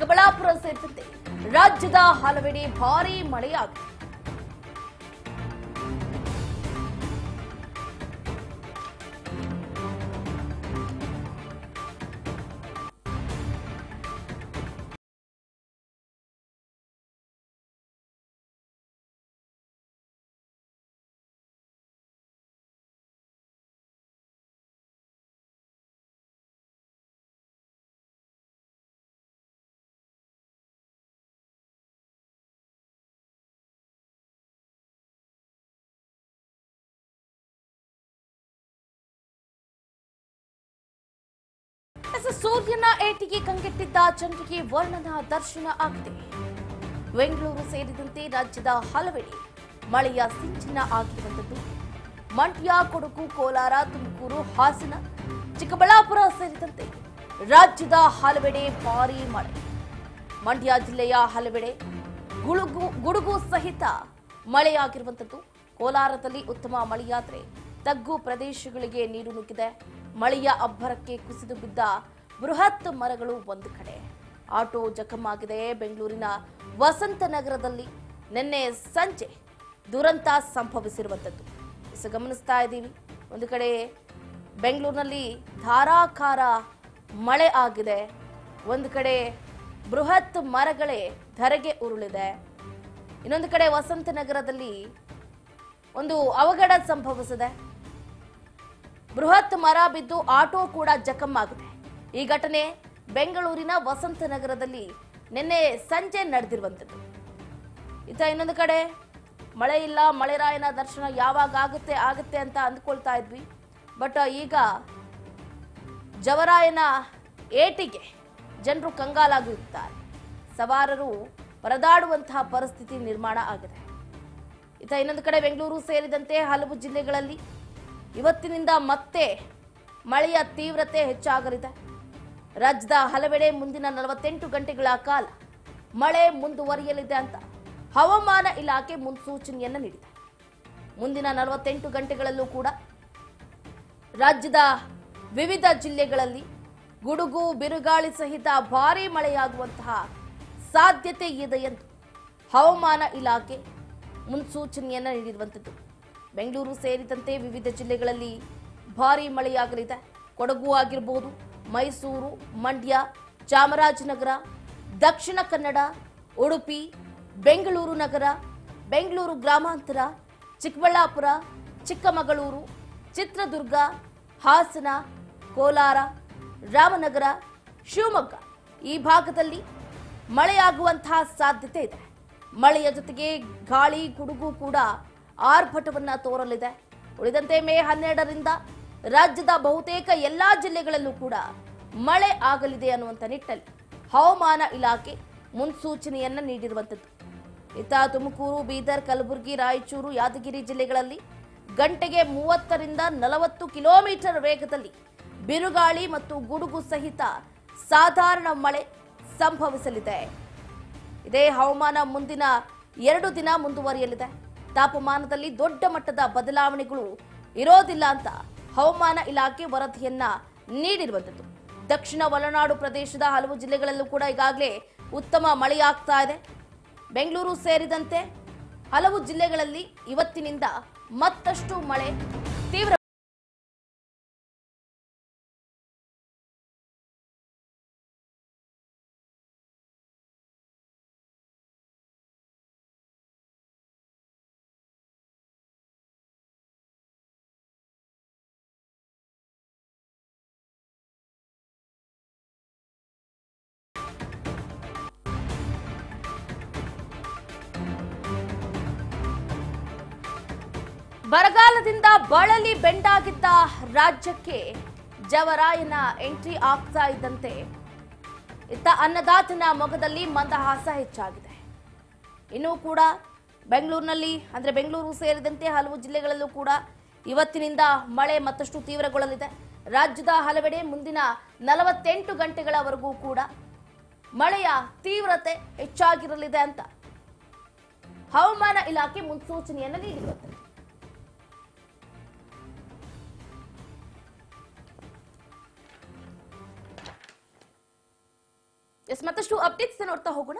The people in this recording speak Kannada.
ಚಿಕ್ಕಬಳ್ಳಾಪುರ ಸೇರಿದಂತೆ ರಾಜ್ಯದ ಹಲವೆಡೆ ಭಾರೀ ಮಳೆಯಾಗಿದೆ ಎಸ್ ಸೂರ್ಯನ ಏಟಿಗೆ ಕಂಗೆಟ್ಟಿದ್ದ ಚಂದ್ರಿಕೆ ವರ್ಣನ ದರ್ಶನ ಆಗಿದೆ ಬೆಂಗಳೂರು ಸೇರಿದಂತೆ ರಾಜ್ಯದ ಹಲವೆಡೆ ಮಳೆಯ ಸಿಂಚನ ಆಗಿರುವಂಥದ್ದು ಮಂಡ್ಯ ಕೊಡಗು ಕೋಲಾರ ತುಮಕೂರು ಹಾಸನ ಚಿಕ್ಕಬಳ್ಳಾಪುರ ಸೇರಿದಂತೆ ರಾಜ್ಯದ ಹಲವೆಡೆ ಭಾರೀ ಮಳೆ ಮಂಡ್ಯ ಜಿಲ್ಲೆಯ ಹಲವೆಡೆ ಗುಡುಗು ಗುಡುಗು ಸಹಿತ ಮಳೆಯಾಗಿರುವಂಥದ್ದು ಕೋಲಾರದಲ್ಲಿ ಉತ್ತಮ ಮಳೆಯಾದರೆ ತಗ್ಗು ಪ್ರದೇಶಗಳಿಗೆ ನೀರು ನುಗ್ಗಿದೆ ಮಳೆಯ ಅಬ್ಬರಕ್ಕೆ ಕುಸಿದು ಬಿದ್ದ ಬೃಹತ್ ಮರಗಳು ಒಂದು ಕಡೆ ಆಟೋ ಜಖಮಾಗಿದೆ ಬೆಂಗಳೂರಿನ ವಸಂತನಗರದಲ್ಲಿ ನಿನ್ನೆ ಸಂಜೆ ದುರಂತ ಸಂಭವಿಸಿರುವಂಥದ್ದು ಇಸ ಗಮನಿಸ್ತಾ ಇದ್ದೀವಿ ಒಂದು ಕಡೆ ಬೆಂಗಳೂರಿನಲ್ಲಿ ಧಾರಾಕಾರ ಮಳೆ ಆಗಿದೆ ಒಂದು ಕಡೆ ಬೃಹತ್ ಮರಗಳೇ ಧರೆಗೆ ಉರುಳಿದೆ ಇನ್ನೊಂದು ಕಡೆ ವಸಂತನಗರದಲ್ಲಿ ಒಂದು ಅವಘಡ ಸಂಭವಿಸಿದೆ ಬೃಹತ್ ಮರ ಬಿದ್ದು ಆಟೋ ಕೂಡ ಜಖಮ್ ಆಗಿದೆ ಈ ಘಟನೆ ಬೆಂಗಳೂರಿನ ವಸಂತನಗರದಲ್ಲಿ ನಿನ್ನೆ ಸಂಜೆ ನಡೆದಿರುವಂಥದ್ದು ಇತ್ತ ಇನ್ನೊಂದು ಕಡೆ ಮಳೆ ಇಲ್ಲ ಮಳೆರಾಯನ ದರ್ಶನ ಯಾವಾಗ ಆಗುತ್ತೆ ಆಗುತ್ತೆ ಅಂತ ಅಂದ್ಕೊಳ್ತಾ ಇದ್ವಿ ಬಟ್ ಈಗ ಜವರಾಯನ ಏಟಿಗೆ ಜನರು ಕಂಗಾಲಾಗಿರುತ್ತಾರೆ ಸವಾರರು ಪರದಾಡುವಂತಹ ಪರಿಸ್ಥಿತಿ ನಿರ್ಮಾಣ ಆಗಿದೆ ಇತ್ತ ಇನ್ನೊಂದು ಕಡೆ ಬೆಂಗಳೂರು ಸೇರಿದಂತೆ ಹಲವು ಜಿಲ್ಲೆಗಳಲ್ಲಿ ಇವತ್ತಿನಿಂದ ಮತ್ತೆ ಮಳೆಯ ತೀವ್ರತೆ ಹೆಚ್ಚಾಗಲಿದೆ ರಾಜ್ಯದ ಹಲವೆಡೆ ಮುಂದಿನ ನಲವತ್ತೆಂಟು ಗಂಟೆಗಳ ಕಾಲ ಮಳೆ ಮುಂದುವರಿಯಲಿದೆ ಅಂತ ಹವಾಮಾನ ಇಲಾಖೆ ಮುನ್ಸೂಚನೆಯನ್ನು ನೀಡಿದೆ ಮುಂದಿನ ನಲವತ್ತೆಂಟು ಗಂಟೆಗಳಲ್ಲೂ ಕೂಡ ರಾಜ್ಯದ ವಿವಿಧ ಜಿಲ್ಲೆಗಳಲ್ಲಿ ಗುಡುಗು ಬಿರುಗಾಳಿ ಸಹಿತ ಭಾರೀ ಮಳೆಯಾಗುವಂತಹ ಸಾಧ್ಯತೆ ಇದೆ ಎಂದು ಹವಾಮಾನ ಇಲಾಖೆ ಮುನ್ಸೂಚನೆಯನ್ನು ನೀಡಿರುವಂಥದ್ದು ಬೆಂಗಳೂರು ಸೇರಿದಂತೆ ವಿವಿಧ ಜಿಲ್ಲೆಗಳಲ್ಲಿ ಭಾರೀ ಮಳೆಯಾಗಲಿದೆ ಕೊಡಗು ಆಗಿರಬಹುದು ಮೈಸೂರು ಮಂಡ್ಯ ಚಾಮರಾಜನಗರ ದಕ್ಷಿಣ ಕನ್ನಡ ಉಡುಪಿ ಬೆಂಗಳೂರು ನಗರ ಬೆಂಗಳೂರು ಗ್ರಾಮಾಂತರ ಚಿಕ್ಕಬಳ್ಳಾಪುರ ಚಿಕ್ಕಮಗಳೂರು ಚಿತ್ರದುರ್ಗ ಹಾಸನ ಕೋಲಾರ ರಾಮನಗರ ಶಿವಮೊಗ್ಗ ಈ ಭಾಗದಲ್ಲಿ ಮಳೆಯಾಗುವಂತಹ ಸಾಧ್ಯತೆ ಇದೆ ಮಳೆಯ ಜೊತೆಗೆ ಗಾಳಿ ಗುಡುಗು ಕೂಡ ಆರ್ಭಟವನ್ನ ತೋರಲಿದೆ ಉಳಿದಂತೆ ಮೇ ಹನ್ನೆರಡರಿಂದ ರಾಜ್ಯದ ಬಹುತೇಕ ಎಲ್ಲಾ ಜಿಲ್ಲೆಗಳಲ್ಲೂ ಕೂಡ ಮಳೆ ಆಗಲಿದೆ ಅನ್ನುವಂಥ ನಿಟ್ಟಲ್ಲಿ ಹವಾಮಾನ ಇಲಾಖೆ ಮುನ್ಸೂಚನೆಯನ್ನ ನೀಡಿರುವಂಥದ್ದು ಇತ್ತ ತುಮಕೂರು ಬೀದರ್ ಕಲಬುರಗಿ ರಾಯಚೂರು ಯಾದಗಿರಿ ಜಿಲ್ಲೆಗಳಲ್ಲಿ ಗಂಟೆಗೆ ಮೂವತ್ತರಿಂದ ನಲವತ್ತು ಕಿಲೋಮೀಟರ್ ವೇಗದಲ್ಲಿ ಬಿರುಗಾಳಿ ಮತ್ತು ಗುಡುಗು ಸಹಿತ ಸಾಧಾರಣ ಮಳೆ ಸಂಭವಿಸಲಿದೆ ಇದೇ ಹವಾಮಾನ ಮುಂದಿನ ಎರಡು ದಿನ ಮುಂದುವರಿಯಲಿದೆ ತಾಪಮಾನದಲ್ಲಿ ದೊಡ್ಡ ಮಟ್ಟದ ಬದಲಾವಣೆಗಳು ಇರೋದಿಲ್ಲ ಅಂತ ಹವಾಮಾನ ಇಲಾಖೆ ವರದಿಯನ್ನ ನೀಡಿರುವಂಥದ್ದು ದಕ್ಷಿಣ ಒಳನಾಡು ಪ್ರದೇಶದ ಹಲವು ಜಿಲ್ಲೆಗಳಲ್ಲೂ ಕೂಡ ಈಗಾಗಲೇ ಉತ್ತಮ ಮಳೆಯಾಗ್ತಾ ಇದೆ ಬೆಂಗಳೂರು ಸೇರಿದಂತೆ ಹಲವು ಜಿಲ್ಲೆಗಳಲ್ಲಿ ಇವತ್ತಿನಿಂದ ಮತ್ತಷ್ಟು ಮಳೆ ತೀವ್ರ ಬರಗಾಲದಿಂದ ಬಳಲಿ ಬೆಂಡಾಗಿದ್ದ ರಾಜ್ಯಕ್ಕೆ ಜವರಾಯನ ಎಂಟ್ರಿ ಆಗ್ತಾ ಇದ್ದಂತೆ ಇತ್ತ ಅನ್ನದಾತನ ಮೊಗದಲ್ಲಿ ಮಂದಹಾಸ ಹೆಚ್ಚಾಗಿದೆ ಇನ್ನೂ ಕೂಡ ಬೆಂಗಳೂರಿನಲ್ಲಿ ಅಂದ್ರೆ ಬೆಂಗಳೂರು ಸೇರಿದಂತೆ ಹಲವು ಜಿಲ್ಲೆಗಳಲ್ಲೂ ಕೂಡ ಇವತ್ತಿನಿಂದ ಮಳೆ ಮತ್ತಷ್ಟು ತೀವ್ರಗೊಳ್ಳಲಿದೆ ರಾಜ್ಯದ ಹಲವೆಡೆ ಮುಂದಿನ ನಲವತ್ತೆಂಟು ಗಂಟೆಗಳವರೆಗೂ ಕೂಡ ಮಳೆಯ ತೀವ್ರತೆ ಹೆಚ್ಚಾಗಿರಲಿದೆ ಅಂತ ಹವಾಮಾನ ಇಲಾಖೆ ಮುನ್ಸೂಚನೆಯನ್ನು ನೀಡಿರುತ್ತದೆ ಎಸ್ ಮತ್ತಷ್ಟು ಅಪ್ಡೇಟ್ಸ್ ನೋಡ್ತಾ ಹೋಗೋಣ